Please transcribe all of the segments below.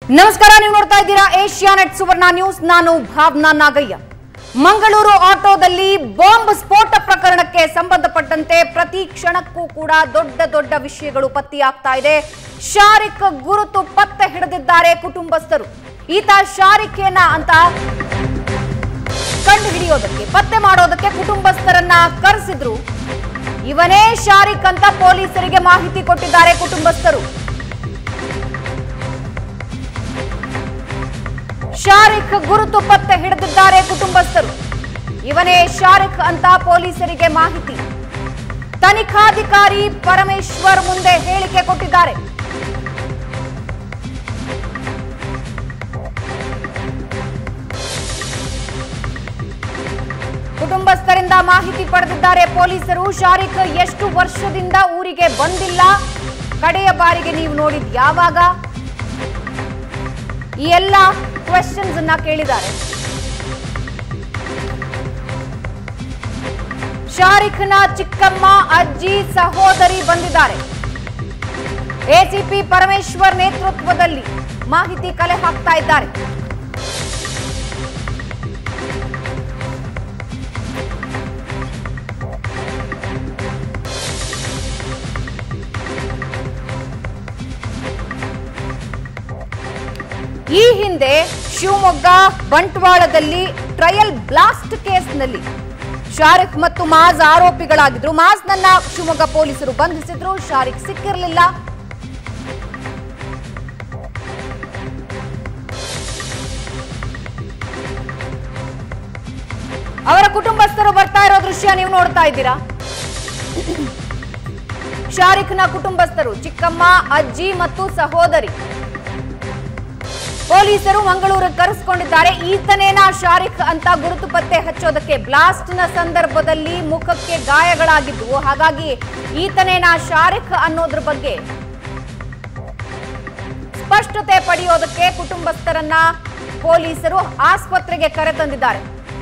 ನಮಸ್ಕಾರ ನೀವು ನೋಡ್ತಾ ಇದ್ದೀರಾ ಏಷ್ಯಾ ನೆಟ್ ಸುವರ್ಣ ನ್ಯೂಸ್ ನಾನು ಭಾವನಾ ನಾಗಯ್ಯ ಮಂಗಳೂರು ಆಟೋದಲ್ಲಿ ಬಾಂಬ್ ಸ್ಫೋಟ ಪ್ರಕರಣಕ್ಕೆ ಸಂಬಂಧಪಟ್ಟಂತೆ ಪ್ರತಿ ಕ್ಷಣಕ್ಕೂ ಕೂಡ ದೊಡ್ಡ ದೊಡ್ಡ ವಿಷಯಗಳು ಪತ್ತೆಯಾಗ್ತಾ ಇದೆ ಶಾರಿಕ್ ಗುರುತು ಪತ್ತೆ ಹಿಡಿದಿದ್ದಾರೆ ಕುಟುಂಬಸ್ಥರು ಈತ ಶಾರಿಕೇನ ಅಂತ ಕಂಡು ಹಿಡಿಯೋದಕ್ಕೆ ಪತ್ತೆ ಮಾಡೋದಕ್ಕೆ ಕುಟುಂಬಸ್ಥರನ್ನ ಕರೆಸಿದ್ರು ಇವನೇ ಶಾರಿಕ್ ಅಂತ ಪೊಲೀಸರಿಗೆ ಮಾಹಿತಿ ಕೊಟ್ಟಿದ್ದಾರೆ ಕುಟುಂಬಸ್ಥರು ಶಾರಿಕ್ ಗುರುತು ಪತ್ತೆ ಹಿಡಿದಿದ್ದಾರೆ ಕುಟುಂಬಸ್ಥರು ಇವನೇ ಶಾರಿಕ್ ಅಂತ ಪೊಲೀಸರಿಗೆ ಮಾಹಿತಿ ತನಿಖಾಧಿಕಾರಿ ಪರಮೇಶ್ವರ್ ಮುಂದೆ ಹೇಳಿಕೆ ಕೊಟ್ಟಿದ್ದಾರೆ ಕುಟುಂಬಸ್ಥರಿಂದ ಮಾಹಿತಿ ಪಡೆದಿದ್ದಾರೆ ಪೊಲೀಸರು ಶಾರಿಕ್ ಎಷ್ಟು ವರ್ಷದಿಂದ ಊರಿಗೆ ಬಂದಿಲ್ಲ ಕಡೆಯ ಬಾರಿಗೆ ನೀವು ನೋಡಿದ್ ಯಾವಾಗ ಈ ಎಲ್ಲ ಕ್ವೆಶನ್ಸ್ ಅನ್ನ ಕೇಳಿದ್ದಾರೆ ಶಾರಿಕ್ನ ಚಿಕ್ಕಮ್ಮ ಅಜ್ಜಿ ಸಹೋದರಿ ಬಂದಿದ್ದಾರೆ ಎಸಿಪಿ ಪರಮೇಶ್ವರ್ ನೇತೃತ್ವದಲ್ಲಿ ಮಾಹಿತಿ ಕಲೆ ಹಾಕ್ತಾ ಇದ್ದಾರೆ ಈ ಹಿಂದೆ ಶಿವಮೊಗ್ಗ ಬಂಟ್ವಾಳದಲ್ಲಿ ಟ್ರಯಲ್ ಬ್ಲಾಸ್ಟ್ ಕೇಸ್ನಲ್ಲಿ ಶಾರಿಕ್ ಮತ್ತು ಮಾಜ್ ಆರೋಪಿಗಳಾಗಿದ್ರು ಮಾಜ್ನನ್ನ ಶಿವಮೊಗ್ಗ ಪೊಲೀಸರು ಬಂಧಿಸಿದ್ರು ಶಾರಿಕ್ ಸಿಕ್ಕಿರಲಿಲ್ಲ ಅವರ ಕುಟುಂಬಸ್ಥರು ಬರ್ತಾ ಇರೋ ದೃಶ್ಯ ನೀವು ನೋಡ್ತಾ ಇದ್ದೀರಾ ಶಾರಿಕ್ನ ಕುಟುಂಬಸ್ಥರು ಚಿಕ್ಕಮ್ಮ ಅಜ್ಜಿ ಮತ್ತು ಸಹೋದರಿ ಪೊಲೀಸರು ಮಂಗಳೂರು ಕರೆಸಿಕೊಂಡಿದ್ದಾರೆ ಈತನೇನಾ ಶಾರಿಕ್ ಅಂತ ಗುರುತು ಪತ್ತೆ ಹಚ್ಚೋದಕ್ಕೆ ಬ್ಲಾಸ್ಟ್ ನ ಸಂದರ್ಭದಲ್ಲಿ ಮುಖಕ್ಕೆ ಗಾಯಗಳಾಗಿದ್ವು ಹಾಗಾಗಿ ಈತನೇನಾ ಶಾರಿಕ್ ಅನ್ನೋದ್ರ ಬಗ್ಗೆ ಸ್ಪಷ್ಟತೆ ಪಡೆಯೋದಕ್ಕೆ ಕುಟುಂಬಸ್ಥರನ್ನ ಪೊಲೀಸರು ಆಸ್ಪತ್ರೆಗೆ ಕರೆತಂದಿದ್ದಾರೆ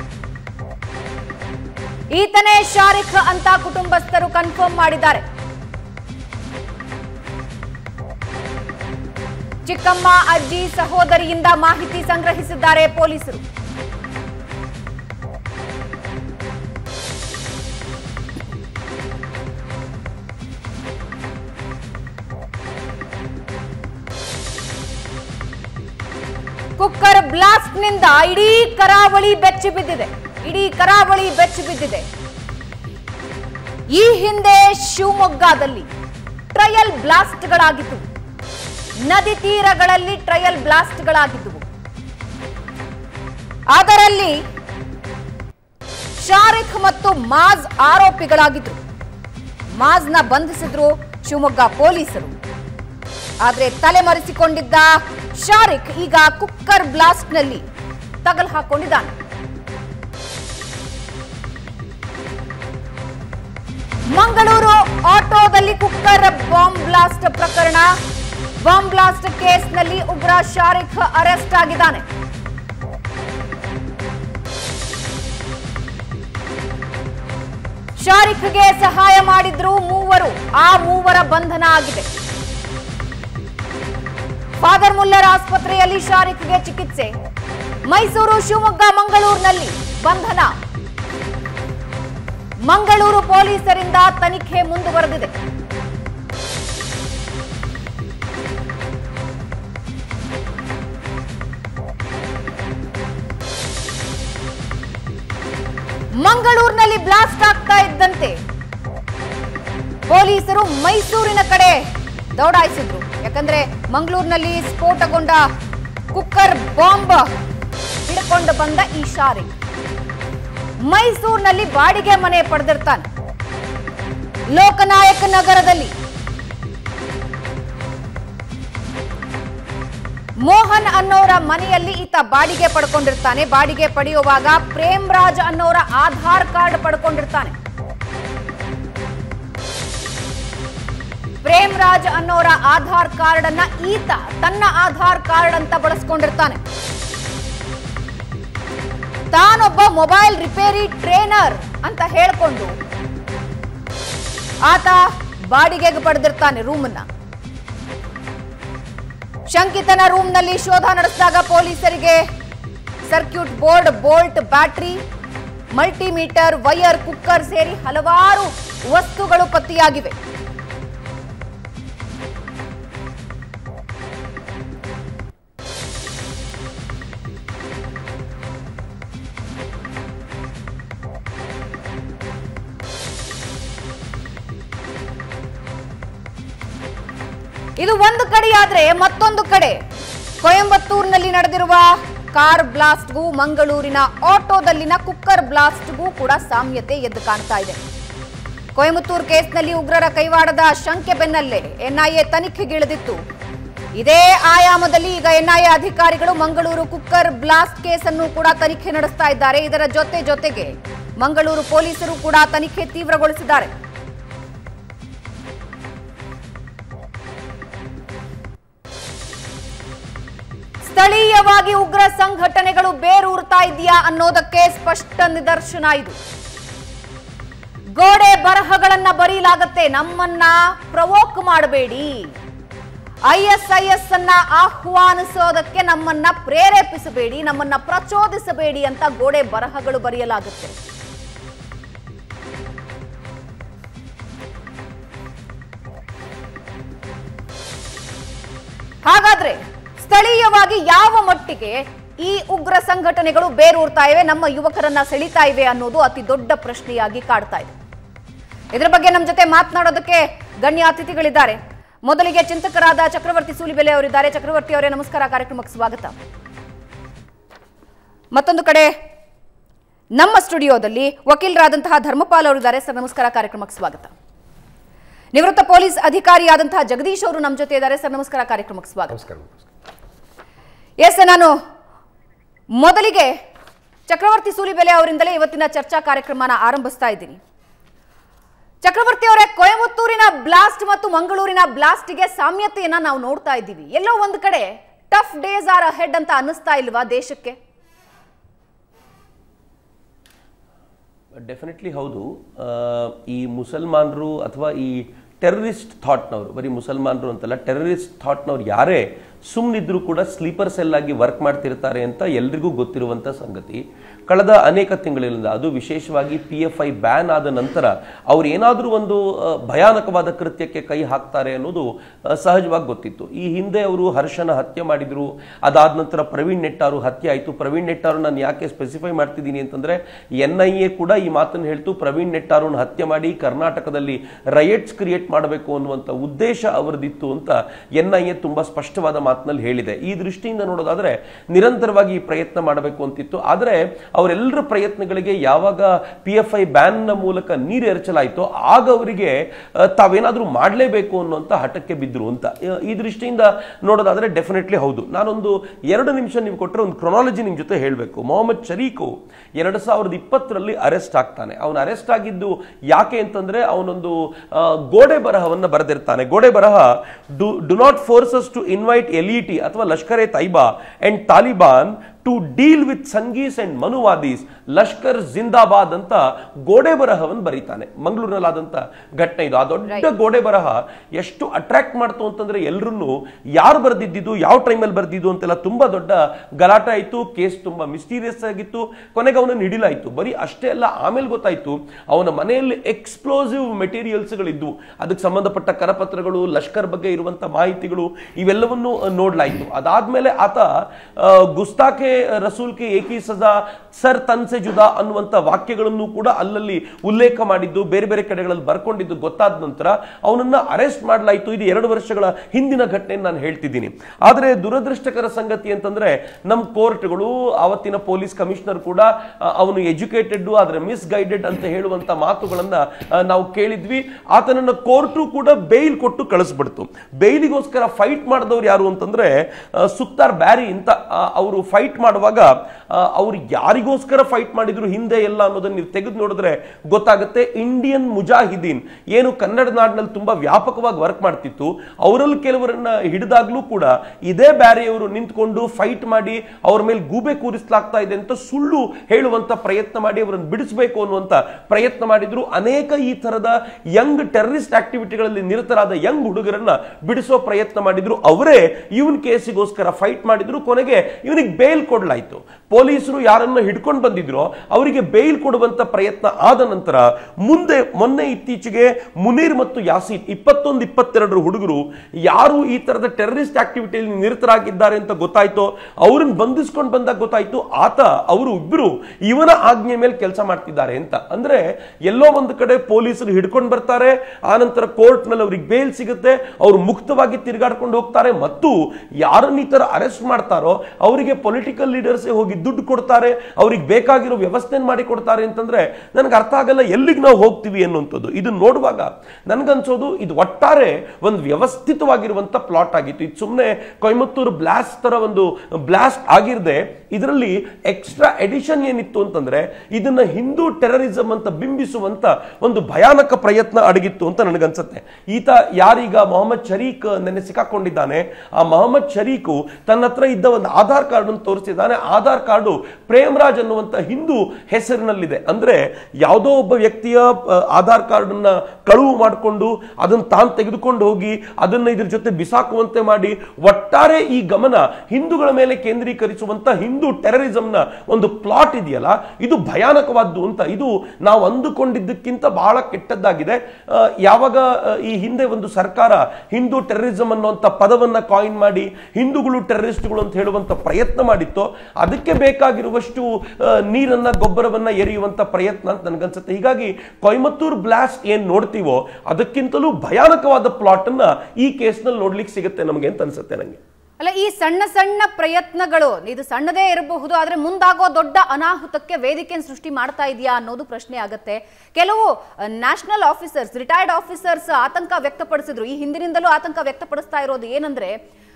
ಈತನೇ ಶಾರಿಕ್ ಅಂತ ಕುಟುಂಬಸ್ಥರು ಕನ್ಫರ್ಮ್ ಮಾಡಿದ್ದಾರೆ ಚಿಕ್ಕಮ್ಮ ಅಜ್ಜಿ ಸಹೋದರಿಯಿಂದ ಮಾಹಿತಿ ಸಂಗ್ರಹಿಸಿದ್ದಾರೆ ಪೊಲೀಸರು ಕುಕ್ಕರ್ ಬ್ಲಾಸ್ಟ್ ನಿಂದ ಇಡೀ ಕರಾವಳಿ ಬೆಚ್ಚಿ ಬಿದ್ದಿದೆ ಇಡೀ ಕರಾವಳಿ ಬೆಚ್ಚಿ ಬಿದ್ದಿದೆ ಈ ಹಿಂದೆ ಶಿವಮೊಗ್ಗದಲ್ಲಿ ಟ್ರಯಲ್ ಬ್ಲಾಸ್ಟ್ಗಳಾಗಿದ್ದವು ನದಿ ತೀರಗಳಲ್ಲಿ ಟ್ರಯಲ್ ಬ್ಲಾಸ್ಟ್ಗಳಾಗಿದ್ದವು ಅದರಲ್ಲಿ ಶಾರಿಕ್ ಮತ್ತು ಮಾಜ್ ಆರೋಪಿಗಳಾಗಿದ್ರು ಮಾಜ್ನ ಬಂಧಿಸಿದ್ರು ಶಿವಮೊಗ್ಗ ಪೊಲೀಸರು ಆದ್ರೆ ತಲೆಮರೆಸಿಕೊಂಡಿದ್ದ ಶಾರಿಕ್ ಈಗ ಕುಕ್ಕರ್ ಬ್ಲಾಸ್ಟ್ನಲ್ಲಿ ತಗಲು ಹಾಕೊಂಡಿದ್ದಾನೆ ಮಂಗಳೂರು ಆಟೋದಲ್ಲಿ ಕುಕ್ಕರ್ ಬಾಂಬ್ ಬ್ಲಾಸ್ಟ್ ಪ್ರಕರಣ ಬಾಂಬ್ ಬ್ಲಾಸ್ಟ್ ಕೇಸ್ನಲ್ಲಿ ಉಗ್ರ ಶಾರಿಕ್ ಅರೆಸ್ಟ್ ಆಗಿದ್ದಾನೆ ಶಾರಿಕ್ಗೆ ಸಹಾಯ ಮಾಡಿದ್ರು ಮೂವರು ಆ ಮೂವರ ಬಂಧನ ಆಗಿದೆ ಫಾದರ್ ಮುಲ್ಲರ್ ಆಸ್ಪತ್ರೆಯಲ್ಲಿ ಶಾರಿಕ್ಗೆ ಚಿಕಿತ್ಸೆ ಮೈಸೂರು ಶಿವಮೊಗ್ಗ ಮಂಗಳೂರಿನಲ್ಲಿ ಬಂಧನ ಮಂಗಳೂರು ಪೊಲೀಸರಿಂದ ತನಿಖೆ ಮುಂದುವರೆದಿದೆ ಮಂಗಳೂರಿನಲ್ಲಿ ಬ್ಲಾಸ್ಟ್ ಆಗ್ತಾ ಇದ್ದಂತೆ ಪೊಲೀಸರು ಮೈಸೂರಿನ ಕಡೆ ದೌಡಾಯಿಸಿದ್ರು ಯಾಕಂದ್ರೆ ಮಂಗಳೂರಿನಲ್ಲಿ ಸ್ಫೋಟಗೊಂಡ ಕುಕ್ಕರ್ ಬಾಂಬ್ ಹಿಡ್ಕೊಂಡು ಬಂದ ಈ ಶಾರಿಕ್ ಮೈಸೂರಿನಲ್ಲಿ ಬಾಡಿಗೆ ಮನೆ ಪಡೆದಿರ್ತಾನೆ ಲೋಕನಾಯಕ ನಗರದಲ್ಲಿ ಮೋಹನ್ ಅನ್ನೋರ ಮನೆಯಲ್ಲಿ ಈತ ಬಾಡಿಗೆ ಪಡ್ಕೊಂಡಿರ್ತಾನೆ ಬಾಡಿಗೆ ಪಡೆಯುವಾಗ ಪ್ರೇಮ್ ರಾಜ್ ಅನ್ನೋರ ಆಧಾರ್ ಕಾರ್ಡ್ ಪಡ್ಕೊಂಡಿರ್ತಾನೆ ಪ್ರೇಮ್ ರಾಜ್ ಅನ್ನೋರ ಆಧಾರ್ ಕಾರ್ಡ್ ಅನ್ನ ಈತ ತನ್ನ ಆಧಾರ್ ಕಾರ್ಡ್ ಅಂತ ಬಳಸ್ಕೊಂಡಿರ್ತಾನೆ ತಾನೊಬ್ಬ ಮೊಬೈಲ್ ರಿಪೇರಿ ಟ್ರೇನರ್ ಅಂತ ಹೇಳ್ಕೊಂಡು ಆತ ಬಾಡಿಗೆಗೆ ಪಡೆದಿರ್ತಾನೆ ರೂಮನ್ನ ಶಂಕಿತನ ರೂಮ್ನಲ್ಲಿ ಶೋಧ ನಡೆಸಿದಾಗ ಪೊಲೀಸರಿಗೆ circuit board bolt battery multimeter wire cooker ಸೇರಿ ಹಲವಾರು ವಸ್ತುಗಳು ಪತ್ತೆಯಾಗಿವೆ ಇದು ಒಂದು ಕಡೆಯಾದ್ರೆ ಮತ್ತೊಂದು ಕಡೆ ಕೊಯಂಬತ್ತೂರಿನಲ್ಲಿ ನಡೆದಿರುವ ಕಾರ್ ಬ್ಲಾಸ್ಟ್ಗೂ ಮಂಗಳೂರಿನ ಆಟೋದಲ್ಲಿನ ಕುಕ್ಕರ್ ಬ್ಲಾಸ್ಟ್ಗೂ ಕೂಡ ಸಾಮ್ಯತೆ ಎದ್ದು ಕಾಣ್ತಾ ಇದೆ ಕೊಯಮತ್ತೂರು ಕೇಸ್ನಲ್ಲಿ ಉಗ್ರರ ಕೈವಾಡದ ಶಂಕೆ ಬೆನ್ನಲ್ಲೇ ಎನ್ಐಎ ತನಿಖೆಗಿಳಿದಿತ್ತು ಇದೇ ಆಯಾಮದಲ್ಲಿ ಈಗ ಎನ್ಐಎ ಅಧಿಕಾರಿಗಳು ಮಂಗಳೂರು ಕುಕ್ಕರ್ ಬ್ಲಾಸ್ಟ್ ಕೇಸನ್ನು ಕೂಡ ತನಿಖೆ ನಡೆಸ್ತಾ ಇದ್ದಾರೆ ಇದರ ಜೊತೆ ಜೊತೆಗೆ ಮಂಗಳೂರು ಪೊಲೀಸರು ಕೂಡ ತನಿಖೆ ತೀವ್ರಗೊಳಿಸಿದ್ದಾರೆ ಸ್ಥಳೀಯವಾಗಿ ಉಗ್ರ ಸಂಘಟನೆಗಳು ಬೇರೂರ್ತಾ ಇದೆಯಾ ಅನ್ನೋದಕ್ಕೆ ಸ್ಪಷ್ಟ ನಿದರ್ಶನ ಇದು ಗೋಡೆ ಬರಹಗಳನ್ನ ಬರೀಲಾಗತ್ತೆ ನಮ್ಮನ್ನ ಪ್ರವೋಕ್ ಮಾಡಬೇಡಿ ಐಎಸ್ಐಎಸ್ ಅನ್ನ ಆಹ್ವಾನಿಸೋದಕ್ಕೆ ನಮ್ಮನ್ನ ಪ್ರೇರೇಪಿಸಬೇಡಿ ನಮ್ಮನ್ನ ಪ್ರಚೋದಿಸಬೇಡಿ ಅಂತ ಗೋಡೆ ಬರಹಗಳು ಬರೆಯಲಾಗುತ್ತೆ ಹಾಗಾದ್ರೆ ಸ್ಥಳೀಯವಾಗಿ ಯಾವ ಮಟ್ಟಿಗೆ ಈ ಉಗ್ರ ಸಂಘಟನೆಗಳು ಬೇರೂರ್ತಾ ಇವೆ ನಮ್ಮ ಯುವಕರನ್ನ ಸೆಳೀತಾ ಇವೆ ಅನ್ನೋದು ಅತಿ ದೊಡ್ಡ ಪ್ರಶ್ನೆಯಾಗಿ ಕಾಡ್ತಾ ಇದೆ ಇದರ ಬಗ್ಗೆ ನಮ್ಮ ಜೊತೆ ಮಾತನಾಡೋದಕ್ಕೆ ಗಣ್ಯ ಅತಿಥಿಗಳಿದ್ದಾರೆ ಮೊದಲಿಗೆ ಚಿಂತಕರಾದ ಚಕ್ರವರ್ತಿ ಸೂಲಿಬೆಲೆ ಅವರಿದ್ದಾರೆ ಚಕ್ರವರ್ತಿ ಅವರೇ ನಮಸ್ಕಾರ ಕಾರ್ಯಕ್ರಮಕ್ಕೆ ಸ್ವಾಗತ ಮತ್ತೊಂದು ಕಡೆ ನಮ್ಮ ಸ್ಟುಡಿಯೋದಲ್ಲಿ ವಕೀಲರಾದಂತಹ ಧರ್ಮಪಾಲ್ ಅವರಿದ್ದಾರೆ ಸರ್ ನಮಸ್ಕಾರ ಕಾರ್ಯಕ್ರಮಕ್ಕೆ ಸ್ವಾಗತ ನಿವೃತ್ತ ಪೊಲೀಸ್ ಅಧಿಕಾರಿಯಾದಂತಹ ಜಗದೀಶ್ ಅವರು ನಮ್ಮ ಜೊತೆ ಇದ್ದಾರೆ ಸರ್ ನಮಸ್ಕಾರ ಕಾರ್ಯಕ್ರಮಕ್ಕೆ ಸ್ವಾಗತ ನಮಸ್ಕಾರ ಎಸ್ ನಾನು ಮೊದಲಿಗೆ ಚಕ್ರವರ್ತಿ ಸೂಲಿಬೆಲೆ ಅವರಿಂದಲೇ ಇವತ್ತಿನ ಚರ್ಚಾ ಕಾರ್ಯಕ್ರಮನ ಆರಂಭಿಸ್ತಾ ಇದ್ದೀನಿ ಚಕ್ರವರ್ತಿ ಅವರೇ ಕೊಯಮತ್ತೂರಿನ ಬ್ಲಾಸ್ಟ್ ಮತ್ತು ಮಂಗಳೂರಿನ ಬ್ಲಾಸ್ಟ್ಗೆ ಸಾಮ್ಯತೆಯನ್ನ ನಾವು ನೋಡ್ತಾ ಇದ್ದೀವಿ ಎಲ್ಲೋ ಒಂದು ಕಡೆ ಟಫ್ ಡೇಸ್ ಆರ್ ಅಹೆಡ್ ಅಂತ ಅನ್ನಿಸ್ತಾ ಇಲ್ವಾ ದೇಶಕ್ಕೆ ಡೆಫಿನೆಟ್ಲಿ ಹೌದು ಆ, ಈ ಮುಸಲ್ಮಾನರು ಅಥವಾ ಈ ಟೆರರಿಸ್ಟ್ ಥಾಟ್ನವರು ಬರೀ ಮುಸಲ್ಮಾನರು ಅಂತಲ್ಲ ಟೆರರಿಸ್ಟ್ ಥಾಟ್ನವ್ರು ಯಾರೇ ಸುಮ್ಮನಿದ್ರು ಕೂಡ ಸ್ಲೀಪರ್ ಸೆಲ್ ಆಗಿ ವರ್ಕ್ ಮಾಡ್ತಿರ್ತಾರೆ ಅಂತ ಎಲ್ರಿಗೂ ಗೊತ್ತಿರುವಂಥ ಸಂಗತಿ ಕಳೆದ ಅನೇಕ ತಿಂಗಳಿಂದ ಅದು ವಿಶೇಷವಾಗಿ ಪಿ ಎಫ್ ಐ ಬ್ಯಾನ್ ಆದ ನಂತರ ಅವ್ರು ಏನಾದರೂ ಒಂದು ಆ, ಭಯಾನಕವಾದ ಕೃತ್ಯಕ್ಕೆ ಕೈ ಹಾಕ್ತಾರೆ ಅನ್ನೋದು ಆ, ಸಹಜವಾಗಿ ಗೊತ್ತಿತ್ತು ಈ ಹಿಂದೆ ಅವರು ಹರ್ಷನ ಹತ್ಯೆ ಮಾಡಿದ್ರು ಅದಾದ ನಂತರ ಪ್ರವೀಣ್ ನೆಟ್ಟಾರು ಹತ್ಯೆ ಆಯಿತು ಪ್ರವೀಣ್ ನೆಟ್ಟಾರು ನಾನು ಯಾಕೆ ಸ್ಪೆಸಿಫೈ ಮಾಡ್ತಿದ್ದೀನಿ ಅಂತಂದ್ರೆ ಎನ್ ಐ ಎ ಕೂಡ ಈ ಮಾತನ್ನು ಹೇಳ್ತು ಪ್ರವೀಣ್ ನೆಟ್ಟಾರನ್ನ ಹತ್ಯೆ ಮಾಡಿ ಕರ್ನಾಟಕದಲ್ಲಿ ರೈಟ್ಸ್ ಕ್ರಿಯೇಟ್ ಮಾಡಬೇಕು ಅನ್ನುವಂಥ ಉದ್ದೇಶ ಅವರದಿತ್ತು ಅಂತ ಎನ್ ಐ ಎ ತುಂಬಾ ಸ್ಪಷ್ಟವಾದ ಮಾತಿನಲ್ಲಿ ಹೇಳಿದೆ ಈ ದೃಷ್ಟಿಯಿಂದ ನೋಡೋದಾದ್ರೆ ನಿರಂತರವಾಗಿ ಈ ಪ್ರಯತ್ನ ಮಾಡಬೇಕು ಅಂತಿತ್ತು ಆದರೆ ಅವರೆಲ್ಲರ ಪ್ರಯತ್ನಗಳಿಗೆ ಯಾವಾಗ ಪಿ ಎಫ್ ಐ ಬ್ಯಾನ್ ನ ಮೂಲಕ ನೀರು ಎರಚಲಾಯಿತೋ ಆಗ ಅವರಿಗೆ ಆ, ತಾವೇನಾದ್ರೂ ಮಾಡಲೇಬೇಕು ಅನ್ನುವಂಥ ಹಠಕ್ಕೆ ಬಿದ್ರು ಅಂತ ಆ, ಈ ದೃಷ್ಟಿಯಿಂದ ನೋಡೋದಾದ್ರೆ ಡೆಫಿನೆಟ್ಲಿ ಹೌದು ನಾನೊಂದು ಎರಡು ನಿಮಿಷ ನೀವು ಕೊಟ್ಟರೆ ಒಂದು ಕ್ರೊನಾಲಜಿ ನಿಮ್ ಜೊತೆ ಹೇಳಬೇಕು ಮೊಹಮ್ಮದ್ ಶರೀಕು ಎರಡು ಸಾವಿರದ ಇಪ್ಪತ್ತರಲ್ಲಿ ಅರೆಸ್ಟ್ ಆಗ್ತಾನೆ ಅವನು ಅರೆಸ್ಟ್ ಆಗಿದ್ದು ಯಾಕೆ ಅಂತಂದ್ರೆ ಅವನೊಂದು ಆ, ಗೋಡೆ ಬರಹವನ್ನ ಬರೆದಿರ್ತಾನೆ ಗೋಡೆ ಬರಹ do do not forces to invite ಎಲಿಟಿ ಅಥವಾ Lashkar e Taiba and Taliban to deal with ಸಂಗೀಸ್ ಅಂಡ್ ಮನುವಾದೀಸ್ ಲಷ್ಕರ್ ಜಿಂದಾಬಾದ್ ಅಂತ ಗೋಡೆ ಬರಹವನ್ನು ಬರೀತಾನೆ ಮಂಗಳೂರಿನಲ್ಲಾದಂತ ಘಟನೆ ಇದು ಆ ದೊಡ್ಡ ಗೋಡೆ ಬರಹ ಎಷ್ಟು ಅಟ್ರಾಕ್ಟ್ ಮಾಡ್ತು ಅಂತಂದ್ರೆ ಎಲ್ರನ್ನೂ ಯಾರು ಬರೆದಿದ್ದು ಯಾವ ಟೈಮಲ್ಲಿ ಬರೆದಿದ್ದು ಅಂತೆಲ್ಲ ತುಂಬಾ ದೊಡ್ಡ ಗಲಾಟೆ ಆಯಿತು ಕೇಸ್ ತುಂಬಾ ಮಿಸ್ಟೀರಿಯಸ್ ಆಗಿತ್ತು ಕೊನೆಗೆ ಅವನನ್ನು ಹಿಡಿಲಾಯಿತು ಬರೀ ಅಷ್ಟೇ ಅಲ್ಲ ಆಮೇಲೆ ಗೊತ್ತಾಯ್ತು ಅವನ ಮನೆಯಲ್ಲಿ ಎಕ್ಸ್ಪ್ಲೋಸಿವ್ ಮೆಟೀರಿಯಲ್ಸ್ಗಳಿದ್ವು ಅದಕ್ಕೆ ಸಂಬಂಧಪಟ್ಟ ಕರಪತ್ರಗಳು ಲಷ್ಕರ್ ಬಗ್ಗೆ ಇರುವಂತ ಮಾಹಿತಿಗಳು ಇವೆಲ್ಲವನ್ನು ಅಹ್, ನೋಡ್ಲಾಯ್ತು ಅದಾದ್ಮೇಲೆ ಆತ ಅಹ್, ಗುಸ್ತಾಖೆ ರಸೂಲ್ ಕೆ ಏಕಿ ಸಜಾ ಸರ್ ತನ್ಸೆ ಜುದಾ ಅನ್ನುವಂತ ವಾಕ್ಯಗಳನ್ನು ಕೂಡ ಅಲ್ಲಲ್ಲಿ ಉಲ್ಲೇಖ ಮಾಡಿದ್ದು ಬೇರೆ ಬೇರೆ ಕಡೆಗಳಲ್ಲಿ ಬರ್ಕೊಂಡಿದ್ದು ಗೊತ್ತಾದ ನಂತರ ಅವನನ್ನ ಅರೆಸ್ಟ್ ಮಾಡಲಾಯಿತು ಇದು ಎರಡು ವರ್ಷಗಳ ಹಿಂದಿನ ಘಟನೆ ನಾನು ಹೇಳ್ತಿದ್ದೀನಿ ಆದರೆ ದುರದೃಷ್ಟಕರ ಸಂಗತಿ ಅಂತಂದ್ರೆ ನಮ್ಮ ಕೋರ್ಟ್ಗಳು ಅವತ್ತಿನ ಪೊಲೀಸ್ ಕಮಿಷನರ್ ಕೂಡ ಆ, ಅವನು ಎಜುಕೇಟೆಡ್ ಆದ್ರೆ ಮಿಸ್ಗೈಡೆಡ್ ಅಂತ ಹೇಳುವಂತ ಮಾತುಗಳನ್ನ ಆ, ನಾವು ಕೇಳಿದ್ವಿ ಆತನನ್ನ ಕೋರ್ಟು ಕೂಡ ಬೇಲ್ ಕೊಟ್ಟು ಕಳಿಸ್ಬಿಡ್ತು ಬೇಲಿಗೋಸ್ಕರ ಫೈಟ್ ಮಾಡಿದವ್ರು ಯಾರು ಅಂತಂದ್ರೆ ಆ, ಸುತ್ತಾರ್ ಬ್ಯಾರಿ ಅಂತ ಅವರು ಫೈಟ್ ಮಾಡುವಾಗ ಆ, ಅವ್ರು ಯಾರಿಗೋಸ್ಕರ ಫೈಟ್ ಮಾಡಿದ್ರು ಹಿಂದೆ ಎಲ್ಲ ಅನ್ನೋದನ್ನ ನೀವು ತೆಗೆದು ನೋಡಿದ್ರೆ ಗೊತ್ತಾಗುತ್ತೆ ಇಂಡಿಯನ್ ಮುಜಾಹಿದೀನ್ ಏನು ಕನ್ನಡ ನಾಡಿನಲ್ಲಿ ತುಂಬಾ ವ್ಯಾಪಕವಾಗಿ ವರ್ಕ್ ಮಾಡ್ತಿತ್ತು ಅವರಲ್ಲಿ ಕೆಲವರನ್ನ ಹಿಡಿದಾಗ್ಲೂ ಕೂಡ ಇದೇ ಬ್ಯಾರೆಯವರು ನಿಂತ್ಕೊಂಡು ಫೈಟ್ ಮಾಡಿ ಅವ್ರ ಮೇಲೆ ಗೂಬೆ ಕೂರಿಸಲಾಗ್ತಾ ಇದೆ ಅಂತ ಸುಳ್ಳು ಹೇಳುವಂತ ಪ್ರಯತ್ನ ಮಾಡಿ ಅವರನ್ನು ಬಿಡಿಸಬೇಕು ಅನ್ನುವಂತ ಪ್ರಯತ್ನ ಮಾಡಿದ್ರು ಅನೇಕ ಈ ತರದ ಯಂಗ್ ಟೆರರಿಸ್ಟ್ ಆಕ್ಟಿವಿಟಿಗಳಲ್ಲಿ ನಿರತರಾದ ಯಂಗ್ ಹುಡುಗರನ್ನ ಬಿಡಿಸೋ ಪ್ರಯತ್ನ ಮಾಡಿದ್ರು ಅವರೇ ಇವನ್ ಕೇಸಿಗೋಸ್ಕರ ಫೈಟ್ ಮಾಡಿದ್ರು ಕೊನೆಗೆ ಇವನಿಗೆ ಬೇಲ್ ಕೊಡ್ಲಾಯ್ತು ಪೊಲೀಸರು ಯಾರನ್ನ ಹಿಡ್ಕೊಂಡು ಬಂದಿದ್ರು ಅವರಿಗೆ ಬೇಲ್ ಕೊಡುವಂತ ಪ್ರಯತ್ನ ಆದ ನಂತರ ಮುಂದೆ ಮೊನ್ನೆ ಇತ್ತೀಚೆಗೆ ಮುನೀರ್ ಮತ್ತು ಯಾಸೀನ್ ಇಪ್ಪತ್ತೊಂದು ಇಪ್ಪತ್ತೆರಡರ ಹುಡುಗರು ಯಾರು ಈ ತರದ ಟೆರರಿಸ್ಟ್ ಆಕ್ಟಿವಿಟಿಯಲ್ಲಿ ನಿರತರಾಗಿದ್ದಾರೆ ಅಂತ ಗೊತ್ತಾಯ್ತೋ ಅವ್ರನ್ನ ಬಂಧಿಸ್ಕೊಂಡು ಬಂದಾಗ ಗೊತ್ತಾಯ್ತು ಆತ ಅವರು ಇಬ್ರು ಇವನ ಆಜ್ಞೆ ಮೇಲೆ ಕೆಲಸ ಮಾಡ್ತಿದ್ದಾರೆ ಅಂತ ಅಂದ್ರೆ ಎಲ್ಲೋ ಒಂದು ಕಡೆ ಪೊಲೀಸರು ಹಿಡ್ಕೊಂಡು ಬರ್ತಾರೆ ಆನಂತರ ಕೋರ್ಟ್ ನಲ್ಲಿ ಅವ್ರಿಗೆ ಬೇಲ್ ಸಿಗುತ್ತೆ ಅವರು ಮುಕ್ತವಾಗಿ ತಿರುಗಾಡ್ಕೊಂಡು ಹೋಗ್ತಾರೆ ಮತ್ತು ಯಾರನ್ನ ಈ ತರ ಅರೆಸ್ಟ್ ಮಾಡ್ತಾರೋ ಅವರಿಗೆ ಪೊಲಿಟಿಕಲ್ ಲೀಡರ್ಸ್ ಹೋಗಿ ದುಡ್ಡು ಕೊಡ್ತಾರೆ ಅವ್ರಿಗೆ ಬೇಕಾಗಿರೋ ವ್ಯವಸ್ಥೆ ಮಾಡಿ ಕೊಡ್ತಾರೆ ಅಂತಂದ್ರೆ ನನಗೆ ಅರ್ಥ ಆಗಲ್ಲ ಎಲ್ಲಿಗೆ ನಾವು ಹೋಗ್ತೀವಿ ಅನ್ನುವಂಥದ್ದು ಇದು ನೋಡುವಾಗ ನನ್ಗನ್ಸೋದು ಇದು ಒಟ್ಟಾರೆ ಒಂದು ವ್ಯವಸ್ಥಿತವಾಗಿರುವಂತ ಪ್ಲಾಟ್ ಆಗಿತ್ತು ಇದು ಸುಮ್ಮನೆ ಕೊಯಮತ್ತೂರು ಬ್ಲಾಸ್ಟ್ ತರ ಒಂದು ಬ್ಲಾಸ್ಟ್ ಆಗಿರದೆ ಇದರಲ್ಲಿ ಎಕ್ಸ್ಟ್ರಾ ಎಡಿಷನ್ ಏನಿತ್ತು ಅಂತಂದ್ರೆ ಇದನ್ನ ಹಿಂದೂ ಟೆರರಿಸಂ ಅಂತ ಬಿಂಬಿಸುವಂತ ಒಂದು ಭಯಾನಕ ಪ್ರಯತ್ನ ಅಡಗಿತ್ತು ಅಂತ ನನಗನ್ಸುತ್ತೆ ಈತ ಯಾರೀಗ ಮೊಹಮ್ಮದ್ ಶರೀಕ್ ನೆನ್ನೆ ಸಿಕ್ಕಾಕೊಂಡಿದ್ದಾನೆ ಆ ಮೊಹಮ್ಮದ್ ಶರೀಕು ತನ್ನ ಹತ್ರ ಇದ್ದ ಒಂದು ಆಧಾರ್ ಕಾರ್ಡ್ ಅನ್ನು ತೋರಿಸಿದ್ದಾನೆ ಆಧಾರ್ ಕಾರ್ಡು ಪ್ರೇಮರಾಜ್ ಅನ್ನುವಂತ ಹಿಂದೂ ಹೆಸರಿನಲ್ಲಿದೆ ಅಂದ್ರೆ ಯಾವುದೋ ಒಬ್ಬ ವ್ಯಕ್ತಿಯ ಆ, ಆಧಾರ್ ಕಾರ್ಡ್ ಅನ್ನ ಕಳುವು ಮಾಡಿಕೊಂಡು ಅದನ್ನ ತಾನು ತೆಗೆದುಕೊಂಡು ಹೋಗಿ ಅದನ್ನ ಇದ್ರ ಜೊತೆ ಬಿಸಾಕುವಂತೆ ಮಾಡಿ ಒಟ್ಟಾರೆ ಈ ಗಮನ ಹಿಂದೂಗಳ ಮೇಲೆ ಕೇಂದ್ರೀಕರಿಸುವಂತ ಹಿಂದೂ ಟೆರರಿಸಂನ ಒಂದು ಪ್ಲಾಟ್ ಇದೆಯಲ್ಲ ಇದು ಭಯಾನಕವಾದ್ದು ಅಂತ ಇದು ನಾವು ಅಂದುಕೊಂಡಿದ್ದಕ್ಕಿಂತ ಬಹಳ ಕೆಟ್ಟದ್ದಾಗಿದೆ ಆ, ಯಾವಾಗ ಆ, ಈ ಹಿಂದೆ ಒಂದು ಸರ್ಕಾರ ಹಿಂದೂ ಟೆರರಿಸಂ ಅನ್ನುವಂಥ ಪದವನ್ನ ಕಾಯಿನ್ ಮಾಡಿ ಹಿಂದೂಗಳು ಟೆರರಿಸ್ಟ್ಗಳು ಅಂತ ಹೇಳುವಂತ ಪ್ರಯತ್ನ ಮಾಡಿತ್ತೋ ಅದಕ್ಕೆ ಬೇಕಾಗಿರುವಷ್ಟು ಆ, ನೀರನ್ನ ಗೊಬ್ಬರವನ್ನ ಎರೆಯುವಂತ ಪ್ರಯತ್ನ ಅಂತ ನನಗನ್ಸುತ್ತೆ ಹೀಗಾಗಿ ಕೊಯಮತ್ತೂರು ಬ್ಲಾಸ್ಟ್ ಏನ್ ನೋಡ್ತೀವೋ ಅದಕ್ಕಿಂತಲೂ ಭಯಾನಕವಾದ ಪ್ಲಾಟ್ ಅನ್ನ ಈ ಕೇಸ್ನಲ್ಲಿ ನೋಡ್ಲಿಕ್ಕೆ ಸಿಗುತ್ತೆ ನಮಗೆ ಅಂತ ಅನ್ಸುತ್ತೆ ನಂಗೆ ಅಲ್ಲ ಈ ಸಣ್ಣ ಸಣ್ಣ ಪ್ರಯತ್ನಗಳು ಇದು ಸಣ್ಣದೇ ಇರಬಹುದು ಆದ್ರೆ ಮುಂದಾಗೋ ದೊಡ್ಡ ಅನಾಹುತಕ್ಕೆ ವೇದಿಕೆಯನ್ನು ಸೃಷ್ಟಿ ಮಾಡ್ತಾ ಇದೆಯಾ ಅನ್ನೋದು ಪ್ರಶ್ನೆ ಆಗತ್ತೆ ಕೆಲವು ನ್ಯಾಷನಲ್ ಆಫೀಸರ್ಸ್ ರಿಟೈರ್ಡ್ ಆಫೀಸರ್ಸ್ ಆತಂಕ ವ್ಯಕ್ತಪಡಿಸಿದ್ರು ಈ ಹಿಂದಿನಿಂದಲೂ ಆತಂಕ ವ್ಯಕ್ತಪಡಿಸ್ತಾ ಇರೋದು ಏನಂದ್ರೆ